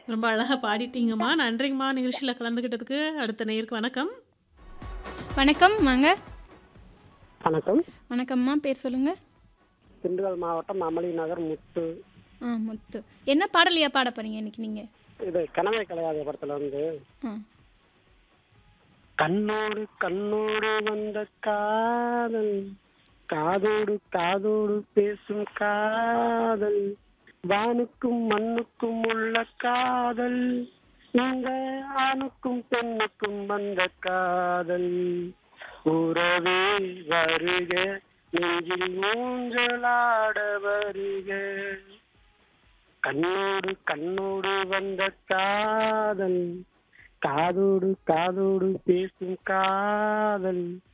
ரொம்ப அழகா பாடிட்டீங்கம்மா. நன்றிங்கம்மா நிகழ்ச்சியில கலந்துக்கிட்டதுக்கு. அடுத்த நேயருக்கு வணக்கம். வணக்கம் வாங்க. வணக்கம். வணக்கம்மா. பேர் சொல்லுங்க. திண்டுக்கல் மாவட்டம் அமளி நகர் முத்து. ஆ முத்து. என்ன பாடலையா பாட போறீங்க இன்னைக்கு நீங்க? இது கனவே கலையாத படத்துல வந்து ஆ. கண்ணோடு கண்ணோடு வந்த காதல் காதோடு காதோடு பேசும் காதல் வானுக்கும் மண்ணுக்கும் உள்ள காதல் இந்த ஆணுக்கும் பெண்ணுக்கும் வந்த காதல் உறவே வருக நெஞ்சில் ஊஞ்சலாட வருக கண்ணோடு கண்ணோடு வந்த காதல் காதோடு காதோடு பேசும் காதல்